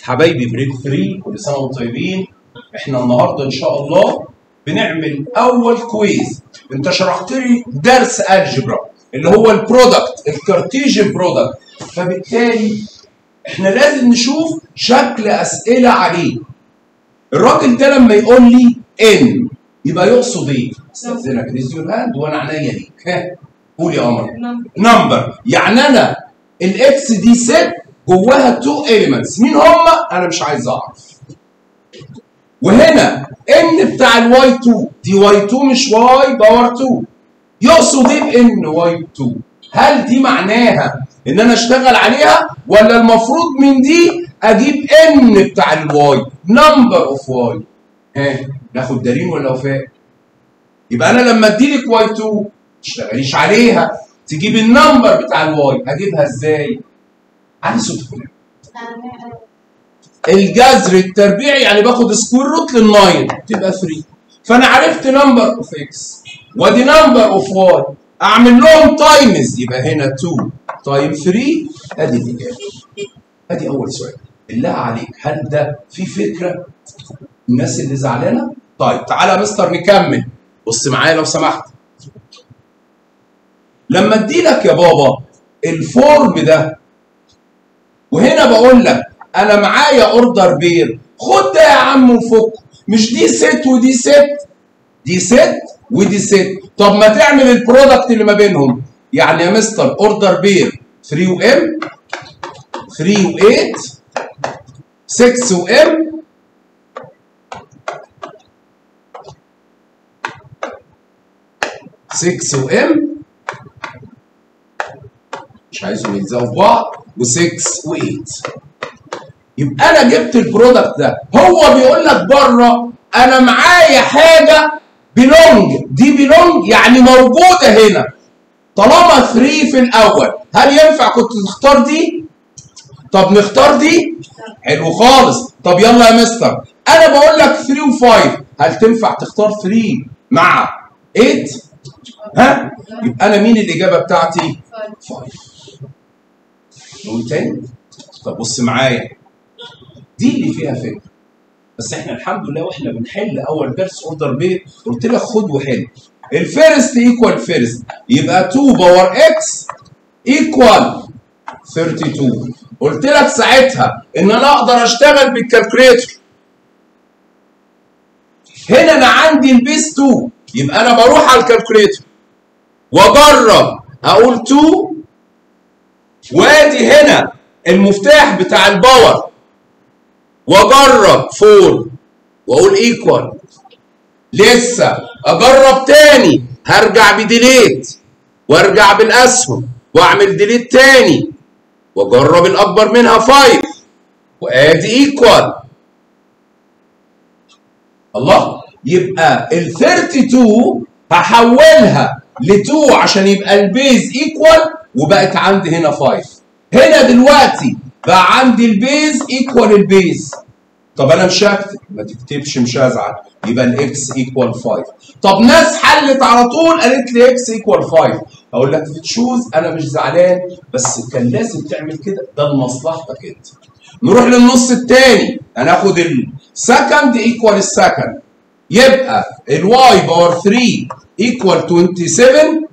حبايبي بريك 3 كل سنه وانتم طيبين احنا النهارده ان شاء الله بنعمل اول كويز انت شرحت لي درس الجبرا اللي هو البرودكت الكارتيجن برودكت فبالتالي احنا لازم نشوف شكل اسئله عليه الراجل ده لما يقول لي ان يبقى يقصد ايه؟ استاذنك ريز يور هاند وانا عينيا ليك ها قول يا قمر نمبر يعني انا الاكس دي ست جواها تو اليمنتس مين هم؟ انا مش عايز اعرف وهنا ان بتاع الواي 2 دي واي 2 مش واي باور 2 يقصد ايه بان واي 2 هل دي معناها ان انا اشتغل عليها ولا المفروض من دي اجيب ان بتاع الواي نمبر اوف واي ها ناخد دليل ولا وفاء يبقى انا لما اديلك واي 2 ما تشتغليش عليها تجيب النمبر بتاع الواي اجيبها ازاي علي صوتك الجذر التربيعي يعني باخد سكوير روت للناين تبقى 3 فانا عرفت نمبر اوف اكس وادي نمبر اوف واي اعمل لهم تايمز يبقى هنا 2 تايم 3 ادي الاجابه ادي اول سؤال بالله عليك هل ده في فكره الناس اللي زعلانه طيب تعالى يا مستر نكمل بص معايا لو سمحت لما ادي لك يا بابا الفورم ده وهنا بقول لك انا معايا اوردر بير خد ده يا عم وفك مش دي ست ودي ست دي ست ودي ست طب ما تعمل البرودكت اللي ما بينهم يعني يا مستر اوردر بير 3 وام 3 و8 6 وام سكس وام مش عايزهم يلزقوا في بعض و6 و8 يبقى انا جبت البرودكت ده هو بيقول لك بره انا معايا حاجه بيلونج دي بيلونج يعني موجوده هنا طالما 3 في الاول هل ينفع كنت تختار دي؟ طب نختار دي؟ حلو خالص طب يلا يا مستر انا بقول لك 3 و5 هل تنفع تختار 3 مع 8؟ ها؟ يبقى انا مين الاجابه بتاعتي؟ 5 نقول تاني طب بص معايا دي اللي فيها فكره بس احنا الحمد لله واحنا بنحل اول درس اوردر بيت قلت لك خد وحل الفيرست ايكوال فيرست يبقى 2 باور اكس ايكوال 32 قلت لك ساعتها ان انا اقدر اشتغل بالكالكوليتر هنا انا عندي البيس 2 يبقى انا بروح على الكالكوليتر واجرب اقول 2 وادي هنا المفتاح بتاع الباور واجرب 4 واقول ايكوال لسه اجرب تاني هرجع بديليت وارجع بالاسهم واعمل ديليت تاني واجرب الاكبر منها 5 وادي ايكوال الله يبقى ال 32 هحولها ل 2 عشان يبقى البيز ايكوال وبقت عندي هنا 5 هنا دلوقتي بقى عندي البيز ايكوال البيز طب انا مش هكتب ما تكتبش مش هزعل يبقى الاكس ايكوال 5 طب ناس حلت على طول قالت لي اكس ايكوال 5 اقول لك في تشوز انا مش زعلان بس كان لازم تعمل كده ده لمصلحتك انت نروح للنص الثاني هناخد السكند ايكوال السكند يبقى الواي باور 3 ايكوال 27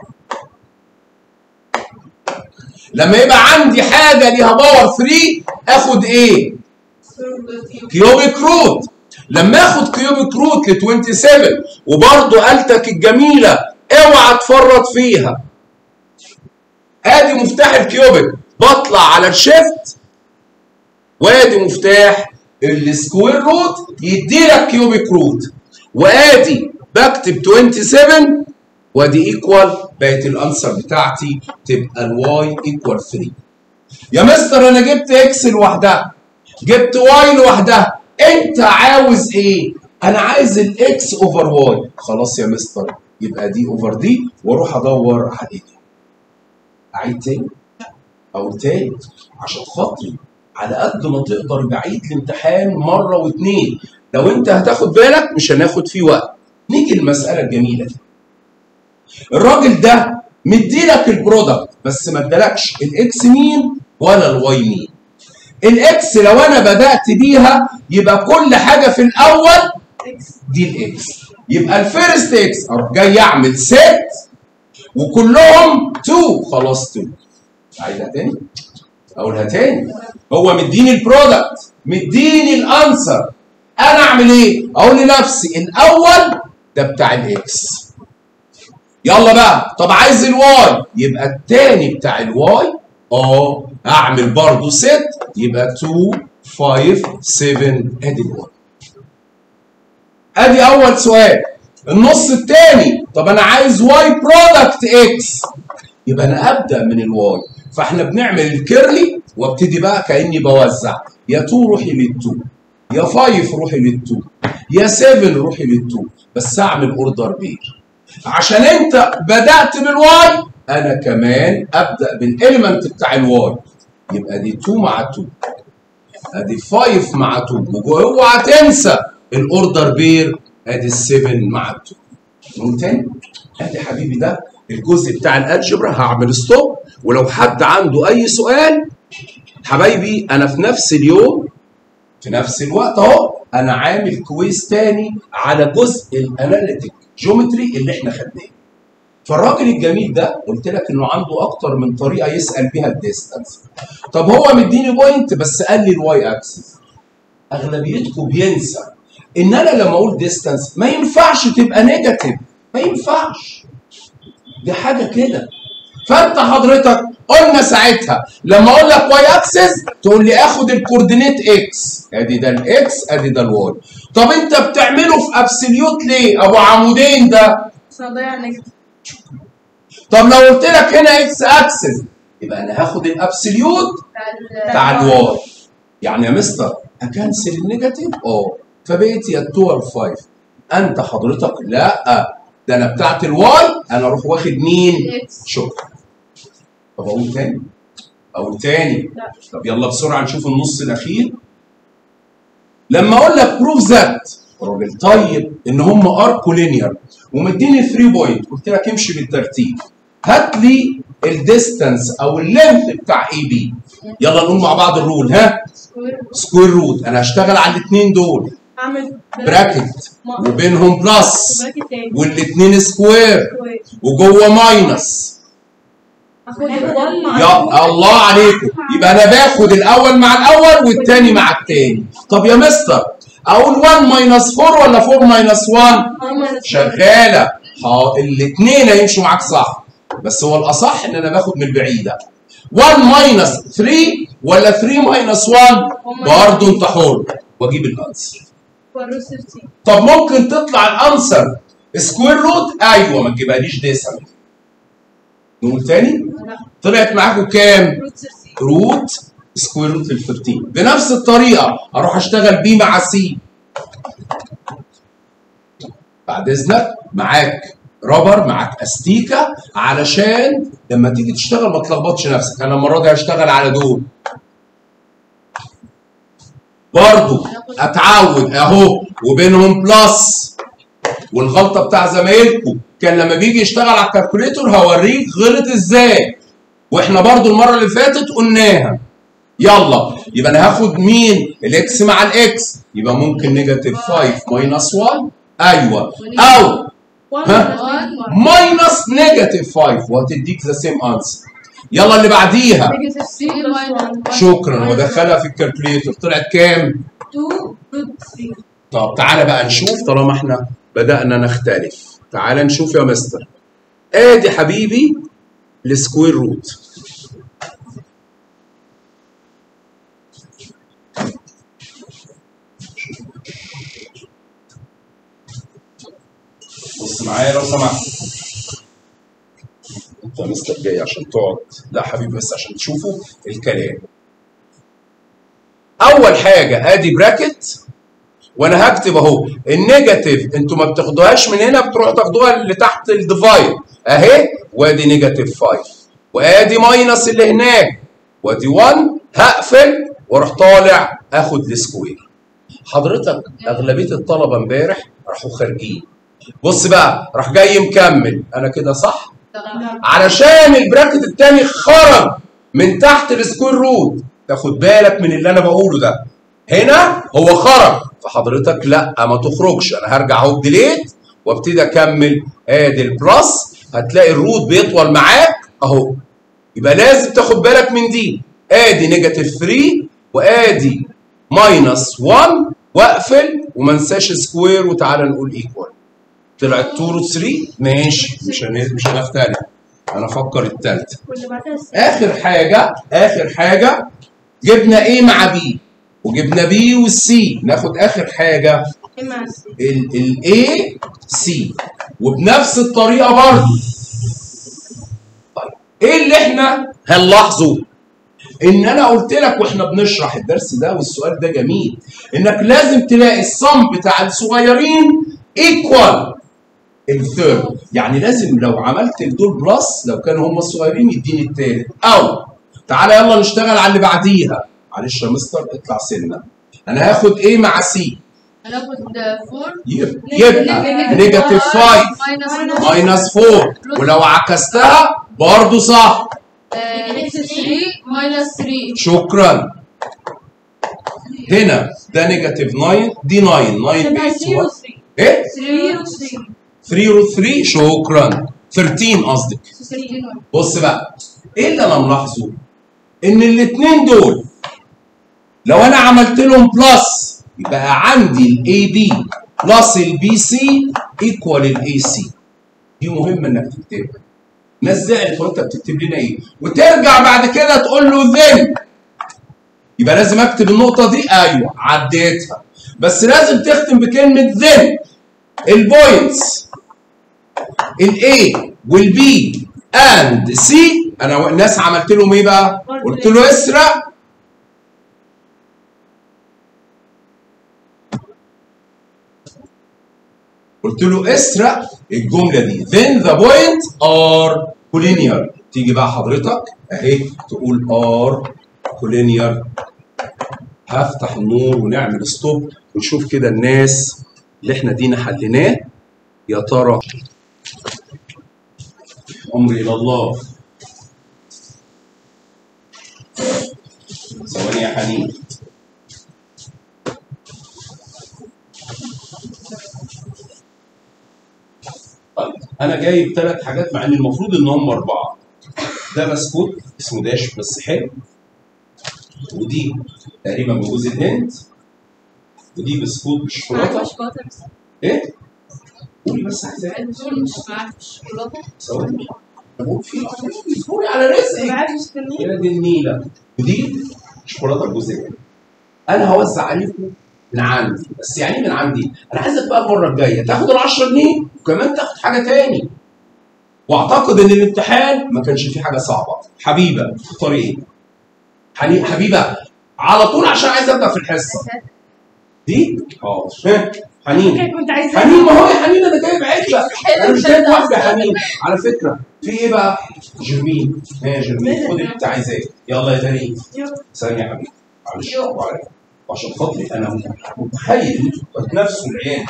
لما يبقى عندي حاجه ليها باور 3 اخد ايه؟ كيوبيك روت لما اخد كيوبيك روت ل 27 وبرضه قالتك الجميله اوعى تفرط فيها ادي مفتاح الكيوبيك بطلع على الشيفت وادي مفتاح السكوير روت يدي لك كيوبيك روت وادي بكتب 27 وادي ايكوال بقت الانسر بتاعتي تبقى الواي ايكوال 3 يا مستر انا جبت اكس لوحدها جبت واي لوحدها انت عاوز ايه انا عايز الاكس اوفر واي خلاص يا مستر يبقى دي اوفر دي واروح ادور على دي اعيد تاني او تاني عشان خاطري على قد ما تقدر بعيد الامتحان مره واتنين لو انت هتاخد بالك مش هناخد فيه وقت نيجي المساله الجميله دي الراجل ده مديلك البرودكت بس ما ادالكش الاكس مين ولا الواي مين الاكس لو انا بدات بيها يبقى كل حاجه في الاول اكس دي الاكس يبقى الفيرست اكس اروح جاي اعمل ست وكلهم 2 خلاص 2 عايزها تاني اقولها تاني هو مديني البرودكت مديني الانسر انا اعمل ايه اقول لنفسي الاول ده بتاع الاكس يلا بقى طب عايز الواي يبقى التاني بتاع الواي اه اعمل برضه ست يبقى 2 5 7 ادي الواي ادي اول سؤال النص الثاني طب انا عايز واي برودكت اكس يبقى انا ابدا من الواي فاحنا بنعمل الكيرلي وابتدي بقى كاني بوزع يا 2 روحي لل2 يا 5 روحي لل2 يا 7 روحي لل2 بس اعمل اوردر بير عشان انت بدات بالواي انا كمان ابدا بالاليمنت بتاع الواي يبقى دي 2 مع 2 ادي 5 مع 2 واوعى تنسى الاوردر بير ادي 7 مع 2 نقول تاني ادي حبيبي ده الجزء بتاع الالجبرا هعمل ستوب ولو حد عنده اي سؤال حبايبي انا في نفس اليوم في نفس الوقت اهو انا عامل كويس تاني على جزء الاناليتيك جيومتري اللي احنا خدناه فالراجل الجميل ده قلت لك انه عنده اكتر من طريقه يسال بيها الديستانس طب هو مديني بوينت بس قال لي الواي اكسس اغلبيتكم بينسى ان انا لما اقول ديستانس ما ينفعش تبقى نيجاتيف ما ينفعش دي حاجه كده فانت حضرتك قلنا ساعتها لما اقول لك واي اكسس تقول لي اخد الكوردينيت اكس ادي ده الاكس ادي ده الواي طب انت بتعمله في ابسوليوت ليه ابو عمودين ده بس هضيع نيجاتيف طب لو قلت لك هنا اكس اكسس يبقى انا هاخد الابسوليوت بتاع الواي يعني يا مستر اكنسل النيجاتيف اه فبقيت يا 2 اور 5 انت حضرتك لا ده انا بتاعت الواي انا اروح واخد مين اكس شكرا طب اقول تاني اقول تاني لا طب يلا بسرعه نشوف النص الاخير لما اقول لك بروف ذات راجل طيب ان هم اركو لينير ومديني 3 بوينت قلت لك امشي بالترتيب هات لي الديستانس او اللينث بتاع اي بي يلا نقول مع بعض الرول ها سكوير سكوير روت انا هشتغل على الاثنين دول اعمل براكت وبينهم بلس براكت تاني والاثنين سكوير سكوير وجوه ماينس اخد الوان مع يا الله عليكم يبقى انا باخد الاول مع الاول والتاني مع التاني طب يا مستر اقول 1 ماينس 4 ولا 4 ماينس 1 شغاله ها الاثنين هيمشوا معاك صح بس هو الاصح ان انا باخد من البعيده 1 ماينس 3 ولا 3 ماينس 1 برضه انت حر واجيب الانسر طب ممكن تطلع الانسر سكوير روت ايوه ما تجيبهاليش ديسمال نقول تاني طلعت معاكم كام روت سكوير روت ال 13 بنفس الطريقه اروح اشتغل بي مع سي بعد اذنك معاك رابر معاك استيكه علشان لما تيجي تشتغل ما تلخبطش نفسك انا المره دي هشتغل على دول برضو اتعود اهو وبينهم بلس والغلطه بتاع زمايلكم كان لما بيجي يشتغل على الكالكوليتور هوريك غلط ازاي واحنا برضو المره اللي فاتت قلناها يلا يبقى انا هاخد مين الاكس مع الاكس يبقى ممكن نيجاتيف 5 ماينس 1 ايوه او ماينس نيجاتيف 5 وهتديك ذا سيم انسر يلا اللي بعديها شكرا ودخلها في الكالكوليتور طلعت كام؟ طب تعالى بقى نشوف طالما احنا بدأنا نختلف تعالى نشوف يا مستر ادي حبيبي السكوير روت بص معايا لو سمحت انت يا مستر جاي عشان تقعد لا حبيبي بس عشان تشوفوا الكلام اول حاجه ادي براكت وانا هكتب اهو النيجاتيف انتوا ما بتاخدوهاش من هنا بتروحوا تاخدوها اللي تحت الديفايد اهي وادي نيجاتيف 5 وادي ماينس اللي هناك وادي 1 هقفل واروح طالع اخد السكوير حضرتك اغلبيه الطلبه امبارح راحوا خارجين بص بقى راح جاي مكمل انا كده صح علشان البراكت التاني خرج من تحت السكوير روت تاخد بالك من اللي انا بقوله ده هنا هو خرج فحضرتك لا ما تخرجش انا هرجع اهو ديليت وابتدي اكمل ادي البلس هتلاقي الروت بيطول معاك اهو يبقى لازم تاخد بالك من دي ادي نيجاتيف 3 وادي ماينس 1 واقفل وما انساش سكوير وتعالى نقول ايكوال طلعت 2 روت 3 ماشي مش هن- مش هنختلف انا افكر التالتة واللي بعدها الس- اخر حاجه اخر حاجه جبنا ايه مع بي وجبنا بي والسي ناخد اخر حاجه إيه مع الس- الاي سي وبنفس الطريقه برضه طيب ايه اللي احنا هنلاحظه ان انا قلت لك واحنا بنشرح الدرس ده والسؤال ده جميل انك لازم تلاقي الصم بتاع الصغيرين ايكوال الثيرد يعني لازم لو عملت دول بلس لو كانوا هم الصغيرين يديني التالت او تعالى يلا نشتغل على اللي بعديها معلش يا مستر اطلع سنه انا هاخد ايه مع سي هناخد 4 يبقى يبقى نيجاتيف 5 ماينس ماينس 4 ولو عكستها برضه صح اكس 3 ماينس 3 شكرا هنا ده نيجاتيف 9 دي 9 9 تبقى بيس 0 1 3 ايه 3 3 3 روت 3 شكرا 13 قصدك 3 بص بقى ايه اللي انا ملاحظه ان الاثنين دول لو انا عملت لهم بلس يبقى عندي الاي بي بلس البي سي ايكوال الاي سي دي مهمه انك تكتبها الناس زعلت وانت بتكتب لنا ايه وترجع بعد كده تقول له ذن يبقى لازم اكتب النقطه دي ايوه عديتها بس لازم تختم بكلمه ذن البوينتس الاي والبي اند سي انا الناس عملت لهم ايه بقى؟ قلت له اسرق قلت له اسرق الجمله دي then the point are collinear تيجي بقى حضرتك اهي تقول are collinear هفتح النور ونعمل ستوب ونشوف كده الناس اللي احنا دينا حليناه يا ترى امري الى الله ثواني يا حنين طيب انا جايب ثلاث حاجات مع ان المفروض ان هم اربعه ده بسكوت اسمه داش بس حلو ودي تقريبا من جوز الهند ودي بسكوت بالشوكولاته شوكولاته بس ايه؟ قولي بس عايزه ايه؟ دول مش معاك شوكولاته ثواني بقول في اصبري على رزقك عارف مستنيه يا دي النيله ودي شوكولاته الجوزيه انا هوزع عليكم من عندي بس يعني إيه من عندي انا عايزك بقى المره الجايه تاخد ال 10 جنيه وكمان تاخد حاجه تاني واعتقد ان الامتحان ما كانش فيه حاجه صعبه حبيبه تختاري ايه؟ حني- حبيبه على طول عشان عايز ابدا في الحصه دي اه ها، حنين كنت عايزه حنين ما هو يا حنين انا جايب عده انا مش جايب واحده حنين على فكره في ايه بقى؟ جرمين ها يا جرمين خد اللي انت عايزاه يلا يا دارين ثانيه يا حبيبي معلش وعليك. عشان خاطري انا متخيل ان انتوا بتنافسوا العيال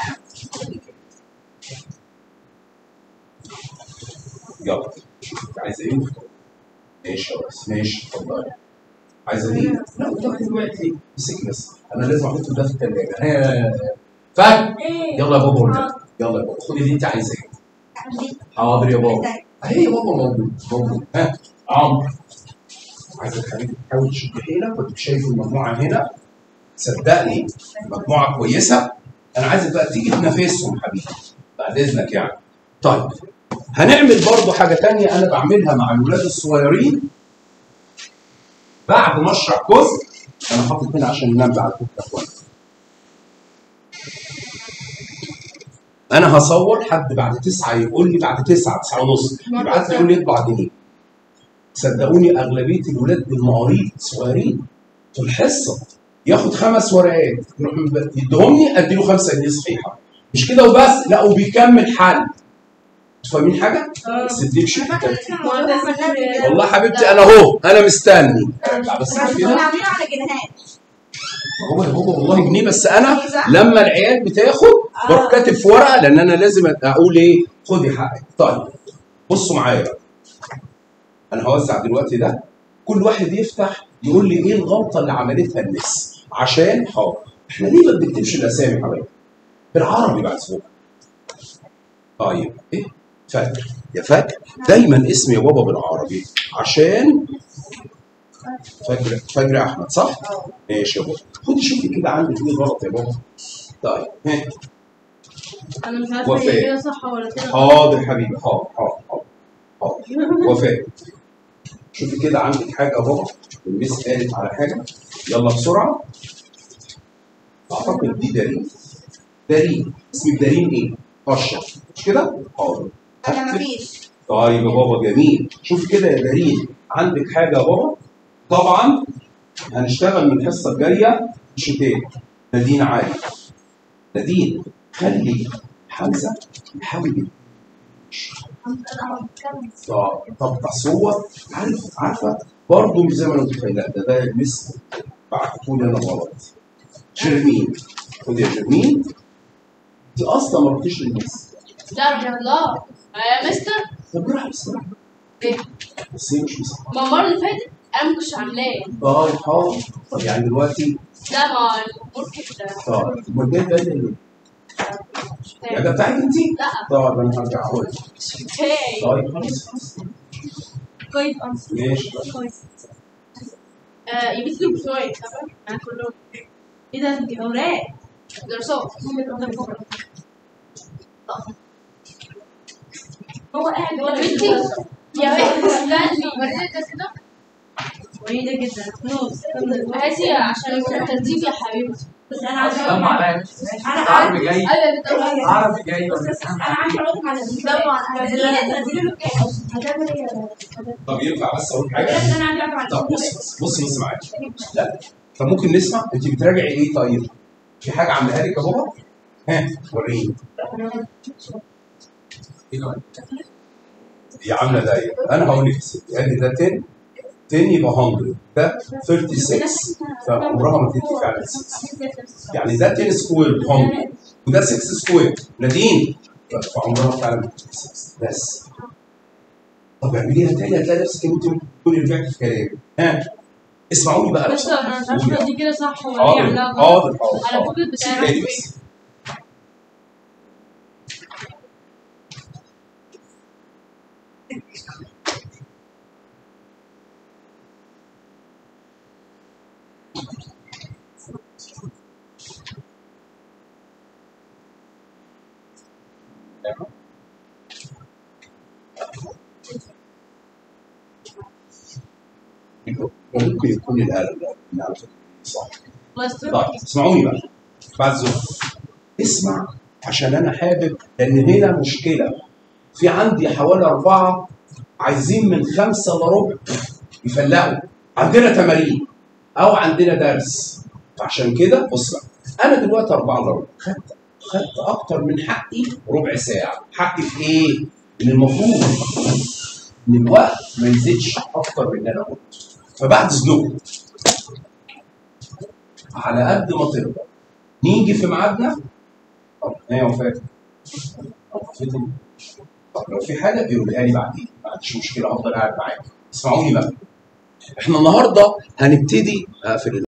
يلا شوف انت عايزه ايه واختار. ماشي يا ريس ماشي اتفضل عايزه دي؟ لا قدامك دلوقتي امسكي بس انا لازم احط ده في الثلاجه ها فاهم يلا يا بابا قدام. يلا يا بابا خدي اللي انت عايزاه حاضر يا بابا اهي يا بابا موجود موجود ها عمرو عايزك حبيبي تحاول تشد حيلك وانت شايف المجموعه هنا صدقني مجموعه كويسه انا عايزك بقى تيجي تنافسهم حبيبي بعد اذنك يعني طيب هنعمل برضو حاجه تانية انا بعملها مع الولاد الصغيرين بعد ما اشرح جزء انا حاطط هنا عشان ننبه على فكره كويس انا هصور حد بعد تسعه يقول لي بعد تسعه تسعه ونص يبعت لي يقول لي اطبع جنيه صدقوني اغلبيه الولاد المعاريض صغيرين في الحصه ياخد خمس ورقات يروح مب- يديهم لي ادي له خمسه جنيه صحيحه مش كده وبس لا وبيكمل حل انتوا فاهمين حاجه؟ بس دي مش والله حبيبتي انا اهو انا مستني لا بس مش كده عاملينه على جنيهات هو هو والله جنيه بس انا لما العيال بتاخد بروح كاتب في ورقه لان انا لازم اقول ايه خدي حقك طيب بصوا معايا بقى انا هوزع دلوقتي ده كل واحد يفتح يقول لي ايه الغلطه اللي عملتها المس عشان حاضر احنا ليه ما بنكتبش الاسامي يا حبايبي بالعربي بعد فوق طيب ايه فاكر يا فاكر دايما اسم يا بابا بالعربي عشان فاكر فاكر يا احمد صح؟ ماشي يا بابا خد شوفي كده عندك ايه غلط يا بابا طيب ها انا مش عارفه وفاء. هي كده صح ولا كده حاضر حبيبي حاضر حاضر حاضر حاضر وفاء شوفي كده عندك حاجه يا بابا الميس قالت على حاجه يلا بسرعه اعتقد دي دارين دارين اسمك دارين ايه؟ اشرف مش كده؟ حاضر انا هكتب. مفيش طيب يا بابا جميل شوف كده يا دارين عندك حاجه يا بابا طبعا هنشتغل من الحصه الجايه شتات نادين عالي نادين خلي حمزه يحاول طب طب بس هو عارف عارفه برضه مش زي ما انا متخيل لا ده ده المس بعتوا لي انا غلط جرمين خد يا جرمين انت اصلا ما رحتيش للمس لا رحمة الله يا مستر طب روح بسرعه ايه بس هي مش مسرعه ما المرة اللي فاتت انا ما كنتش عاملاه طيب حاضر طب يعني دلوقتي لا ما الامور كده طيب امال جاي بقى ليه؟ يا ده بتاعك انت؟ لا طيب انا هرجع اقول اوكي طيب خلاص خلاص. كويس انسى ماشي كويس آه يبيت لي شوية تمام انا كلهم ايه ده انت اوراق دراسات هو قاعد يا بنتي يا بنتي استني وريتك كده بعيدة جدا نص هاتي عشان الترتيب يا حبيبتي بس انا عايزه سلام اقول عليا انا عربي جاي ايوه يا بنت الله. عربي جاي انا عايزه اقول على دي طبعا. هتعمل ايه طب ينفع بس اقول حاجه؟ انا عايزه اقول على طب بص بص بص بص معايا لا طب ممكن نسمع انت بتراجعي ايه طيب؟ في حاجه عاملاها لك يا بابا؟ ها وريني هي عامله ده ايه؟ انا هقول لك يا ستي ادي ده 10 10 يبقى 100 ده 36 فعمرها ما تدي فعلا 6 يعني ده 10 سكوير 100 وده 6 سكوير نادين فعمرها فعلا ما تدي 6 بس طب اعمليها تاني هتلاقي نفسك انت تكوني رجعت في كلامي ها اسمعوني بقى بس انا مش عارفه دي كده صح ولا حاضر ايه لا حاضر حاضر على حاضر. فكرة بتاع تاني بس. ممكن يكون القلم ده اللي على فكره صح بس طيب اسمعوني بقى بعد زوم اسمع عشان انا حابب لان هنا مشكله في عندي حوالي اربعه عايزين من خمسه لربع يفلقوا عندنا تمارين او عندنا درس فعشان كده بص بقى انا دلوقتي اربعه لربع خدت خدت اكتر من حقي ربع ساعه حقي في ايه؟ ان المفروض ان الوقت ما يزيدش اكتر من اللي انا قلته فبعد اذنكم على قد ما تقدر نيجي في ميعادنا طب ايه يا وفاء طب فضل- طب لو في حاجه بيقولها لي بعدين ما عنديش مشكله هفضل قاعد معاك اسمعوني بقى احنا النهارده هنبتدي اقفل